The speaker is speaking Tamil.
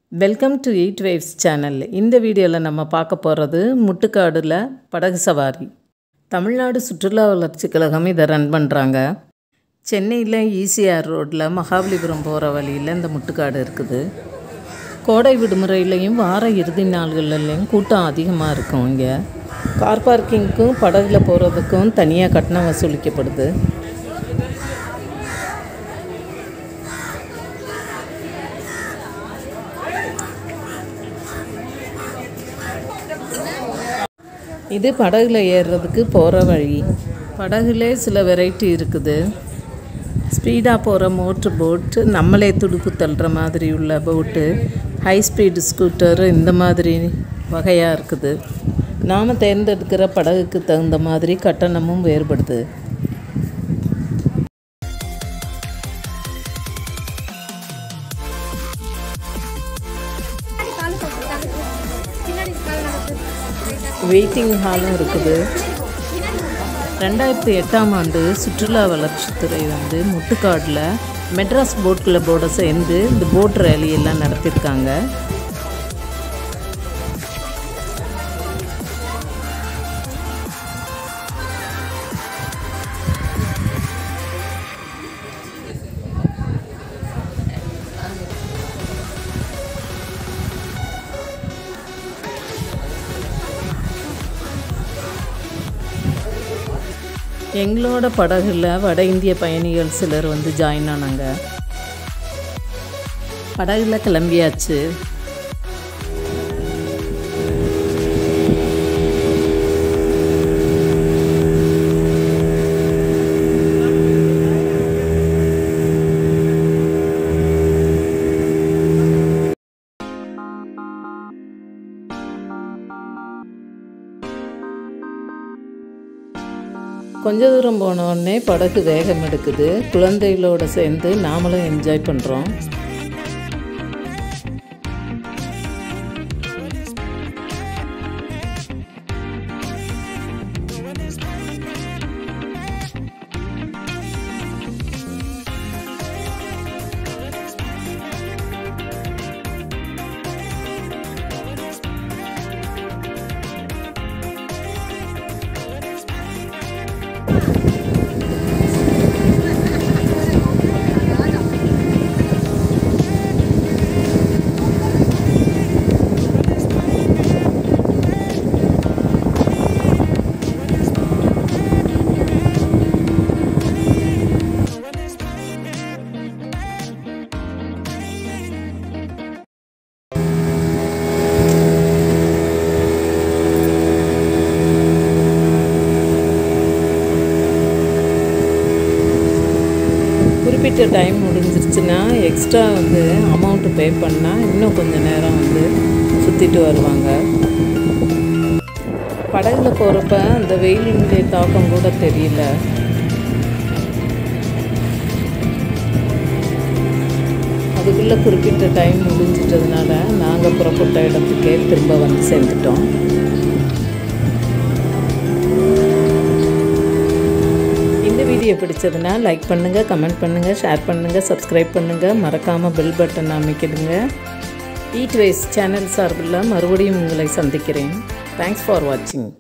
welcome to eight waves channel இந்த வீடியோவில் நம்ம பார்க்க போகிறது முட்டுக்காடில் படகு சவாரி தமிழ்நாடு சுற்றுலா வளர்ச்சி கழகம் இதை ரன் பண்ணுறாங்க சென்னையில் ஈசிஆர் ரோட்டில் மகாபலிபுரம் போகிற வழியில் இந்த முட்டுக்காடு இருக்குது கோடை விடுமுறையிலையும் வார இறுதி நாள்கள்லையும் கூட்டம் அதிகமாக இருக்கும் இங்கே கார் பார்க்கிங்க்கும் படகுல போகிறதுக்கும் தனியாக கட்டணம் வசூலிக்கப்படுது இது படகுல ஏறுறதுக்கு போகிற வழி படகுல சில வெரைட்டி இருக்குது ஸ்பீடாக போகிற மோட்ரு போட்டு நம்மளே துடுப்பு தள்ளுற மாதிரி உள்ள போட்டு ஹை ஸ்பீடு ஸ்கூட்டர் இந்த மாதிரி வகையாக இருக்குது நாம் தேர்ந்தெடுக்கிற படகுக்கு தகுந்த மாதிரி கட்டணமும் வேறுபடுது வெயிட்டிங் ஹாலும் இருக்குது ரெண்டாயிரத்தி எட்டாம் ஆண்டு சுற்றுலா வளர்ச்சித்துறை வந்து முட்டுக்காடில் மெட்ராஸ் போட் கிளப்போட சேர்ந்து இந்த போட் ரேலி எல்லாம் நடத்தியிருக்காங்க எங்களோட படகுல வட இந்திய பயணிகள் சிலர் வந்து ஜாயின் ஆனாங்க படகுல கிளம்பியாச்சு கொஞ்ச தூரம் போன உடனே படகு வேகம் எடுக்குது குழந்தைகளோட சேர்ந்து நாமளும் என்ஜாய் பண்ணுறோம் குறிப்பிட்ட டைம் முடிஞ்சிருச்சுன்னா எக்ஸ்ட்ரா வந்து அமௌண்ட்டு பே பண்ணால் இன்னும் கொஞ்சம் நேரம் வந்து சுற்றிட்டு வருவாங்க படகுல போகிறப்ப அந்த வெயிலினுடைய தாக்கம் கூட தெரியல அதுக்குள்ளே குறிப்பிட்ட டைம் முடிஞ்சிட்டதுனால நாங்கள் புறப்பட்ட இடத்துக்கே திரும்ப வந்து சேர்ந்துட்டோம் இந்த வீடியோ பிடிச்சதுன்னா லைக் பண்ணுங்கள் கமெண்ட் பண்ணுங்கள் ஷேர் பண்ணுங்கள் சப்ஸ்கிரைப் பண்ணுங்கள் மறக்காமல் பெல் பட்டன் அமைக்கிடுங்க ஈட் வைஸ் சேனல் சார்பில் மறுபடியும் உங்களை சந்திக்கிறேன் தேங்க்ஸ் ஃபார் வாட்சிங்